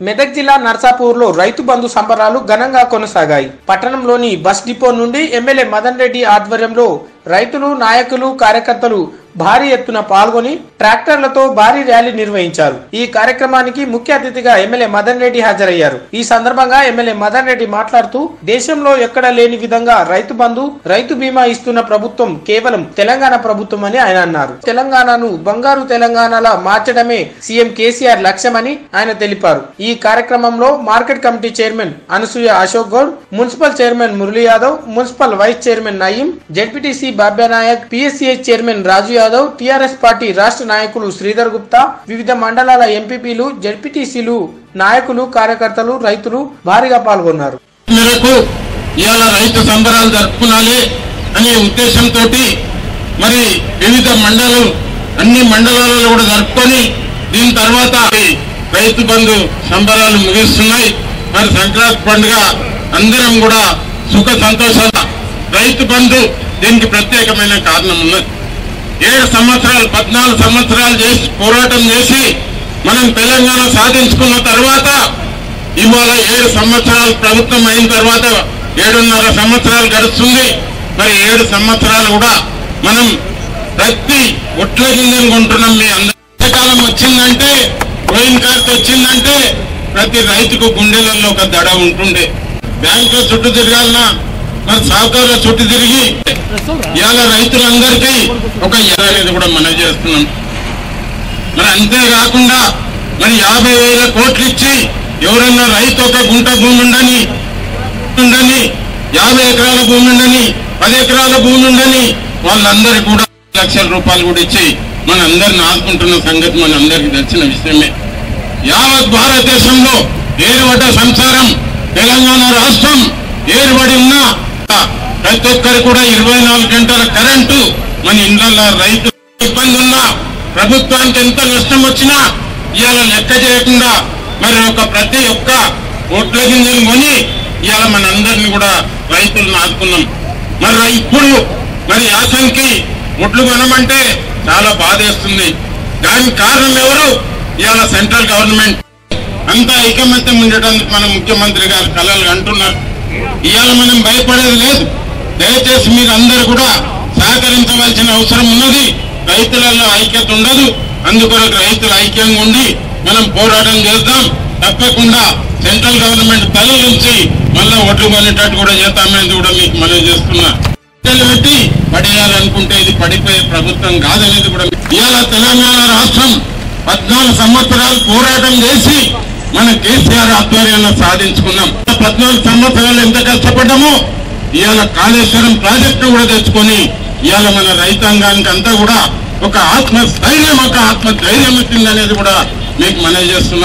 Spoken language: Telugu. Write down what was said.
మెదక్ జిల్లా నర్సాపూర్లో రైతు బంధు సంబరాలు ఘనంగా కొనసాగాయి పట్టణంలోని బస్ డిపో నుండి ఎమ్మెల్యే మదన్ రెడ్డి ఆధ్వర్యంలో రైతులు నాయకులు కార్యకర్తలు భారీ ఎత్తున పాల్గొని ట్రాక్టర్లతో భారీ ర్యాలీ నిర్వహించారు ఈ కార్యక్రమానికి ముఖ్య అతిథిగా ఎమ్మెల్యే మదన్ రెడ్డి హాజరయ్యారు ఈ సందర్భంగా ఎమ్మెల్యే మదన్ రెడ్డి మాట్లాడుతూ దేశంలో ఎక్కడ లేని విధంగా రైతు బంధు రైతు బీమా ఇస్తున్న ప్రభుత్వం కేవలం తెలంగాణ ప్రభుత్వం అని ఆయన అన్నారు తెలంగాణను బంగారు తెలంగాణలా మార్చడమే సీఎం కేసీఆర్ లక్ష్యమని ఆయన తెలిపారు ఈ కార్యక్రమంలో market committee chairman Anasuya Ashok Goud municipal chairman Murali Yadav municipal vice chairman Nayeem ZPTC Babya Nayak PSCI chairman Raju Yadav TRS party రాష్ట్ర నాయకులు శ్రీధర్ గుప్తా వివిధ మండలాల ఎంపీపీలు జెడ్పీటీసీలు నాయకులు కార్యకర్తలు రైతులు భారీగా పాల్గొన్నారు మేరకు ఇవాళ రైతు సంబరాలు జరుపుకోవాలి అనే ఉద్దేశంతో మరి వివిధ మండలం అన్ని మండలాలలో కూడా జరుపుకొని దీని తర్వాత ఈ రైతు బంధు సంబరాలు ముగిస్తున్నాయి మరి సంక్రాంతి పండుగ అందరం కూడా సుఖ సంతోషాల రైతు బంధు దీనికి ప్రత్యేకమైన కారణం ఉన్నది ఏడు సంవత్సరాలు పద్నాలుగు సంవత్సరాలు చేసి పోరాటం చేసి మనం తెలంగాణ సాధించుకున్న తర్వాత ఇవాళ ఏడు సంవత్సరాలు ప్రభుత్వం అయిన తర్వాత ఏడున్నర సంవత్సరాలు గడుస్తుంది మరి ఏడు సంవత్సరాలు కూడా మనం ప్రతి ఒట్ల గింజలు కొంటున్నాం మీ అందరి కాలం వచ్చిందంటే పోయిన కార్త్ వచ్చిందంటే ప్రతి రైతుకు గుండెలలో ఒక దడ ఉంటుండే బ్యాంకులో చుట్టూ తిరగాలన్నా మరి సహకారుల చుట్టూ తిరిగి ఇవాళ రైతులందరికీ ఒక ఎర అనేది కూడా మనం చేస్తున్నాం మరి అంతేకాకుండా మరి యాభై వేల కోట్లు ఇచ్చి ఎవరన్నా రైతు ఒక గుంట భూమి ఉండని ఉండని యాభై ఎకరాల భూమి ఉండని పది ఎకరాల భూమి ఉండని వాళ్ళందరికీ కూడా లక్షల రూపాయలు కూడా ఇచ్చి మన అందరిని ఆదుకుంటున్న సంగతి మన అందరికీ తెలిసిన విషయమే యావత్ భారతదేశంలో ఏరుబడ్డ సంసారం తెలంగాణ రాష్ట్రం ఏరుబడి ఉన్న ప్రతి ఒక్కరు కూడా ఇరవై నాలుగు గంటల కరెంటు మన ఇండ్లలో రైతు ఇబ్బంది ఉన్నా ప్రభుత్వానికి ఎంత నష్టం వచ్చినా ఇవాళ లెక్క చేయకుండా మరి ఒక ప్రతి ఒక్క ఓట్ల గింజలు కొని ఇవాళ మనందరిని కూడా రైతులను ఆదుకున్నాం మరి రై- ఇప్పుడు మరి యాసంకి ఒడ్లు కొనమంటే చాలా బాధేస్తుంది దానికి కారణం ఎవరు ఇవాళ సెంట్రల్ గవర్నమెంట్ అంతా ఐకమత్యం ఉండటానికి మన ముఖ్యమంత్రి గారు కలలు అంటున్నారు ఇవాళ మనం భయపడేది లేదు దయచేసి మీరు అందరూ కూడా సహకరించవలసిన అవసరం ఉన్నది రైతులలో ఐక్యత ఉండదు అందుకొరకు రైతులు ఐక్యంగా ఉండి మనం పోరాటం చేద్దాం తప్పకుండా సెంట్రల్ గవర్నమెంట్ తల నుంచి మళ్ళా ఒడ్లు కొనేటట్టు కూడా చేస్తామనేది కూడా మీకు మనం చేస్తున్నా లెక్కలు పెట్టి పడేయాలనుకుంటే ఇది పడిపోయే ప్రభుత్వం కాదనేది కూడా ఇవాళ తెలంగాణ రాష్ట్రం పద్నాలుగు సంవత్సరాలు పోరాటం చేసి మన కేసీఆర్ ఆధ్వర్యంలో సాధించుకున్నాం పద్నాలుగు సంవత్సరాలు ఎంత కష్టపడ్డామో ఇవాళ కాళేశ్వరం ప్రాజెక్టు కూడా తెచ్చుకొని ఇవాళ మన రైతాంగానికి అంతా కూడా ఒక ఆత్మ స్థైర్యం ఒక ఆత్మ ధైర్యం వచ్చిందనేది కూడా మీకు మనవి చేస్తున్నాం